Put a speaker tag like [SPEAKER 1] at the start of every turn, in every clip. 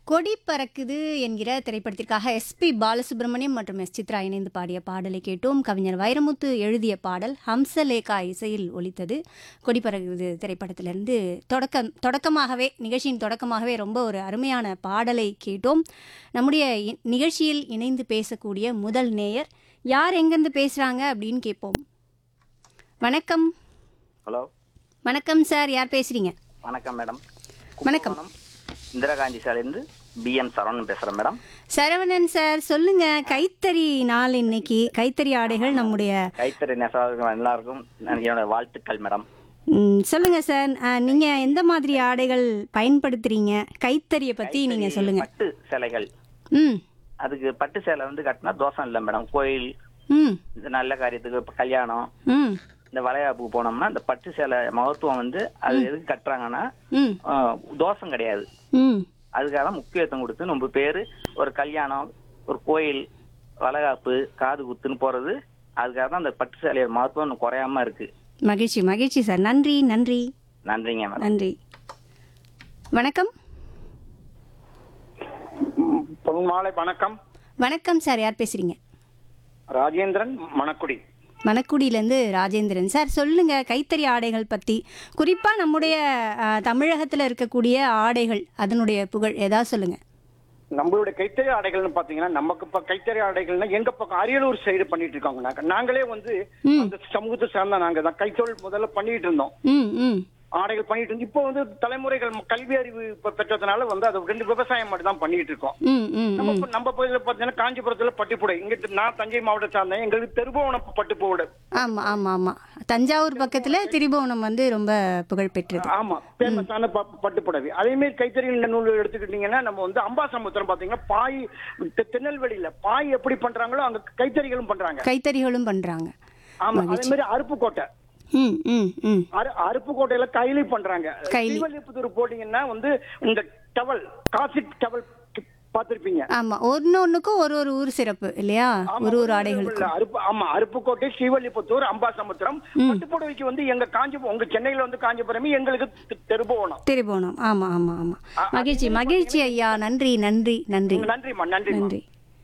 [SPEAKER 1] கொடி பறக்குது என்கிற திரைப்படத்திற்காக எஸ்பி பாலசுப்ரமணியம் மற்றும் எஸ் சித்ரா இணைந்து பாடிய பாடலை கேட்டோம் கவிஞர் வைரமுத்து எழுதிய பாடல் ஹம்சலேகா இசையில் ஒலித்தது கொடி பறக்குது திரைப்படத்திலிருந்து தொடக்கம் தொடக்கமாகவே நிகழ்ச்சியின் தொடக்கமாகவே ரொம்ப ஒரு அருமையான பாடலை கேட்டோம் நம்முடைய இ- நிகழ்ச்சியில் இணைந்து பேசக்கூடிய முதல் நேயர் யார் எங்கேருந்து பேசுகிறாங்க அப்படின்னு கேட்போம் வணக்கம்
[SPEAKER 2] ஹலோ
[SPEAKER 1] வணக்கம் சார் யார் பேசுகிறீங்க
[SPEAKER 2] வணக்கம் மேடம்
[SPEAKER 1] வணக்கம்
[SPEAKER 2] இந்திரா காந்தி சாலையிலிருந்து பிஎம் சரவணன் பேசுகிறேன் மேடம்
[SPEAKER 1] சரவணன் சார் சொல்லுங்க கைத்தறி நாள் இன்னைக்கு கைத்தறி ஆடைகள் நம்முடைய
[SPEAKER 2] கைத்தறி நெசவாளர்கள் எல்லாருக்கும் என்னோட வாழ்த்துக்கள் மேடம்
[SPEAKER 1] ம், சொல்லுங்க சார் அஹ், நீங்க எந்த மாதிரி ஆடைகள் பயன்படுத்துறீங்க கைத்தறியை பத்தி நீங்க சொல்லுங்க
[SPEAKER 2] பட்டு சேலைகள்
[SPEAKER 1] ம்
[SPEAKER 2] அதுக்கு பட்டு சேலை வந்து கட்டினா தோஷம் இல்லை மேடம் கோயில்
[SPEAKER 1] ம்
[SPEAKER 2] இந்த நல்ல காரியத்துக்கு இப்ப கல்யாணம்
[SPEAKER 1] ம்
[SPEAKER 2] இந்த வளையாப்புக்கு போனோம்னா இந்த பட்டு சேலை மகத்துவம் வந்து அது எதுக்கு கட்டுறாங்கன்னா
[SPEAKER 1] ம்
[SPEAKER 2] ஆஹ், தோஷம் கிடையாது
[SPEAKER 1] ம்
[SPEAKER 2] அதுக்காக முக்கியத்துவம் கொடுத்து நம்ம பேர் ஒரு கல்யாணம் ஒரு கோயில் வளைகாப்பு காது குத்துன்னு போறது அதுக்காக தான் அந்த பட்டு சேலையோட மகத்துவம் இன்னும் குறையாம இருக்கு
[SPEAKER 1] மகிழ்ச்சி மகிழ்ச்சி சார் நன்றி நன்றி
[SPEAKER 2] நன்றிங்க மேடம்
[SPEAKER 1] நன்றி வணக்கம்
[SPEAKER 3] பொன் மாலை வணக்கம்
[SPEAKER 1] வணக்கம் சார் யார் பேசுறீங்க
[SPEAKER 3] ராஜேந்திரன் மணக்குடி
[SPEAKER 1] மணக்குடியிலேருந்து ராஜேந்திரன் சார் சொல்லுங்க கைத்தறி ஆடைகள் பத்தி குறிப்பா நம்முடைய அஹ், தமிழகத்துல இருக்கக்கூடிய ஆடைகள் அதனுடைய புகழ் ஏதாவது சொல்லுங்க
[SPEAKER 3] நம்மளுடைய கைத்தறி ஆடைகள்னு பாத்தீங்கன்னா நமக்கு இப்ப கைத்தறி ஆடைகள்னா எங்க பக்கம் அரியலூர் சைடு பண்ணிட்டு இருக்காங்க நாங்க நாங்களே வந்து அந்த சமூகத்தை சார்ந்த நாங்க தான் கைத்தொழில் முதல்ல பண்ணிட்டு இருந்தோம்
[SPEAKER 1] ம் ம்
[SPEAKER 3] ஆடைகள் பண்ணிட்டு இருந்தோம் இப்போ வந்து தலைமுறைகள் கல்வி அறிவு இப்ப பெற்றதுனால வந்து அதை ரெண்டு விவசாயம் மட்டும் தான் பண்ணிட்டு இருக்கோம்
[SPEAKER 1] ம் ம்
[SPEAKER 3] நம்ம இப்ப நம்ம பகுதியில பாத்தீங்கன்னா காஞ்சிபுரத்துல பட்டுப்புடை இங்க நான் தஞ்சை மாவட்டத்தை சார்ந்தேன் எங்களுக்கு தெருபுவனம் பட்டுப்புடை
[SPEAKER 1] ஆமா ஆமா ஆமா தஞ்சாவூர் பக்கத்துல திரிபுவனம் வந்து ரொம்ப புகழ் பெற்றது
[SPEAKER 3] ஆமா ஃபேமஸான பட்டுப்புடவை அதே மாதிரி கைத்தறி நூல் எடுத்துக்கிட்டீங்கன்னா நம்ம வந்து அம்பாசமுத்திரம் பாத்தீங்கன்னா பாய் தெ- திருநெல்வேலியில பாய் எப்படி பண்றாங்களோ அங்க கைத்தறிகளும் பண்றாங்க
[SPEAKER 1] கைத்தறிகளும் பண்றாங்க
[SPEAKER 3] ஆமா அதே மாதிரி அருப்புக்கோட்டை
[SPEAKER 1] ம் ம் ம்
[SPEAKER 3] அரு அருப்புக்கோட்டையில கைலி பண்றாங்க
[SPEAKER 1] கைலி.
[SPEAKER 3] ஸ்ரீவல்லிபுத்தூர் போட்டீங்கன்னா வந்து இந்த டவல் காசிட் டவல் பாத்திருப்பீங்க
[SPEAKER 1] ஆமா ஒன்னு ஒண்ணுக்கும் ஒரு ஒரு ஊர் சிறப்பு இல்லையா ஒரு ஒரு ஆடைகளுக்கும்
[SPEAKER 3] அருப்பு ஆமா அருப்புக்கோட்டை ஸ்ரீவல்லிபுத்தூர் அம்பாசமுத்திரம் பட்டுப்புடவைக்கு வந்து எங்க காஞ்சிபுரம் உங்க சென்னையில வந்து காஞ்சிபுரம் எங்களுக்கு தெ- தெருபுவனம்
[SPEAKER 1] திரிபுவனம் ஆமா ஆமா ஆமா மகிழ்ச்சி மகிழ்ச்சி ஐயா நன்றி நன்றி நன்றி
[SPEAKER 3] நன்றிம்மா நன்றி
[SPEAKER 1] நன்றி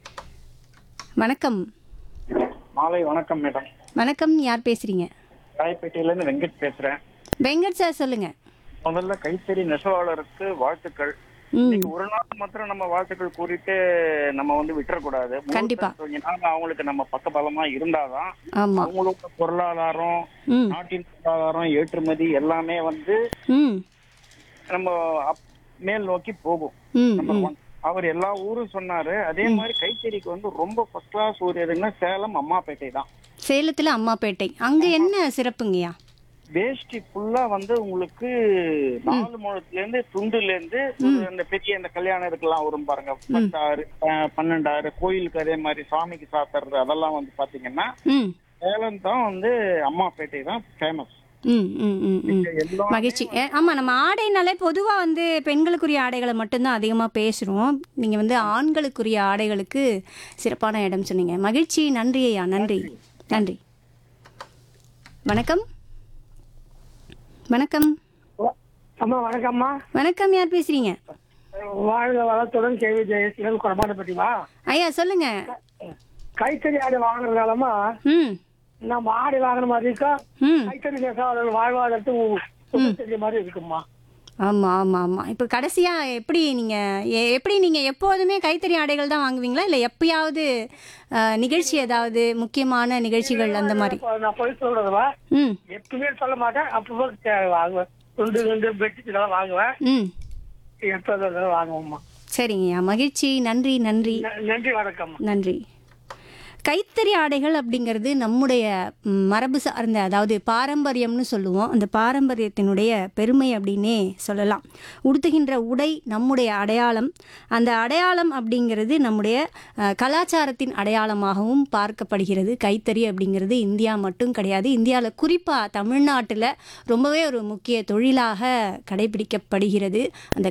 [SPEAKER 1] வணக்கம்
[SPEAKER 3] மாலை வணக்கம் மேடம்
[SPEAKER 1] வணக்கம் யார் பேசுறீங்க
[SPEAKER 3] ராயப்பேட்டையில இருந்து வெங்கட் பேசுறேன்
[SPEAKER 1] வெங்கட் சார் சொல்லுங்க
[SPEAKER 3] முதல்ல கைத்தறி நெசவாளருக்கு வாழ்த்துக்கள்
[SPEAKER 1] ம்
[SPEAKER 3] இன்னைக்கு ஒரு நாள் மாத்திரம் நம்ம வாழ்த்துக்கள் கூறிட்டு நம்ம வந்து விட்டுறக்கூடாது
[SPEAKER 1] கண்டிப்பா.
[SPEAKER 3] கொஞ்ச நாள் அவங்களுக்கு நம்ம பக்கபலமா இருந்தாதான்
[SPEAKER 1] ஆமா
[SPEAKER 3] அவங்களோட பொருளாதாரம்
[SPEAKER 1] ம்
[SPEAKER 3] நாட்டின் பொருளாதாரம் ஏற்றுமதி எல்லாமே வந்து
[SPEAKER 1] ம்
[SPEAKER 3] நம்ம அப்- மேல் நோக்கி போகும்
[SPEAKER 1] ம்
[SPEAKER 3] நம்பர்
[SPEAKER 1] ம்
[SPEAKER 3] ஒன் அவர் எல்லா ஊரும் சொன்னாரு அதே மாதிரி கைத்தறிக்கு வந்து ரொம்ப ஃபர்ஸ்ட் கிளாஸ் ஊர் எதுன்னா சேலம் அம்மாப்பேட்டை தான்
[SPEAKER 1] சேலத்துல அம்மாப்பேட்டை அங்க என்ன சிறப்புங்கய்யா
[SPEAKER 3] வேஷ்டி ஃபுல்லா வந்து உங்களுக்கு நாலு முழத்துல இருந்து துண்டுல இருந்து ஒரு அந்த பெரிய அந்த கல்யாணம் இருக்கலாம் வரும் பாருங்க பத்தாறு அஹ், பன்னெண்டாயிரம் கோயிலுக்கு அதே மாதிரி சாமிக்கு சாத்துறது அதெல்லாம் வந்து பாத்தீங்கன்னா
[SPEAKER 1] ம்
[SPEAKER 3] சேலம் தான் வந்து அம்மாப்பேட்டை தான் ஃபேமஸ்
[SPEAKER 1] ம் ம் ம் ம்
[SPEAKER 3] எல்லாம்
[SPEAKER 1] மகிழ்ச்சி ஏ, ஆமா நம்ம ஆடைனாலே பொதுவா வந்து பெண்களுக்குரிய ஆடைகளை மட்டும்தான் அதிகமா பேசுறோம் நீங்க வந்து ஆண்களுக்குரிய ஆடைகளுக்கு சிறப்பான இடம் சொன்னீங்க மகிழ்ச்சி நன்றி ஐயா நன்றி நன்றி வணக்கம் வணக்கம்
[SPEAKER 4] அம்மா வணக்கம்மா
[SPEAKER 1] வணக்கம் யார் பேசுறீங்க
[SPEAKER 4] வாழ்க வளத்துடன் கேள்வி ஜெயசீலன் குடமாட்டப்பட்டிமா
[SPEAKER 1] ஐயா சொல்லுங்க
[SPEAKER 4] கைத்தறி ஆடை வாங்குறதாலமா
[SPEAKER 1] ம்
[SPEAKER 4] நம்ம ஆடை வாங்குற மாதிரி இருக்கா
[SPEAKER 1] ம்
[SPEAKER 4] கைத்தறி நெசவாளர்கள் வாழ்வாதாரத்துக்கு தெரிய மாதிரி இருக்குமா
[SPEAKER 1] ஆமா ஆமா ஆமா இப்போ கடைசியா எப்படி நீங்க எ- எப்படி நீங்க எப்போதுமே கைத்தறி ஆடைகள் தான் வாங்குவீங்களா இல்ல எப்பயாவது அஹ், நிகழ்ச்சி ஏதாவது முக்கியமான நிகழ்ச்சிகள் அந்த மாதிரி
[SPEAKER 4] இப்ப நான் போய் சொல்றதுவா
[SPEAKER 1] ம்
[SPEAKER 4] எப்பவுமே சொல்ல மாட்டேன் அப்பப்போ தே- வாங்குவேன் துண்டு துண்டு பெட்ஷீட் எல்லாம் வாங்குவேன்
[SPEAKER 1] ம்
[SPEAKER 4] எப்போ வாங்குவோம்மா
[SPEAKER 1] சரிங்கய்யா மகிழ்ச்சி நன்றி நன்றி
[SPEAKER 4] ந- நன்றி வணக்கம்மா
[SPEAKER 1] நன்றி கைத்தறி ஆடைகள் அப்படிங்கிறது நம்முடைய ம், மரபு சார்ந்த அதாவது பாரம்பரியம்னு சொல்லுவோம் அந்த பாரம்பரியத்தினுடைய பெருமை அப்படின்னே சொல்லலாம் உடுத்துகின்ற உடை நம்முடைய அடையாளம் அந்த அடையாளம் அப்படிங்கிறது நம்முடைய அஹ், கலாச்சாரத்தின் அடையாளமாகவும் பார்க்கப்படுகிறது கைத்தறி அப்படிங்கிறது இந்தியா மட்டும் கிடையாது இந்தியாவில் குறிப்பாக தமிழ்நாட்டில் ரொம்பவே ஒரு முக்கிய தொழிலாக கடைபிடிக்கப்படுகிறது அந்த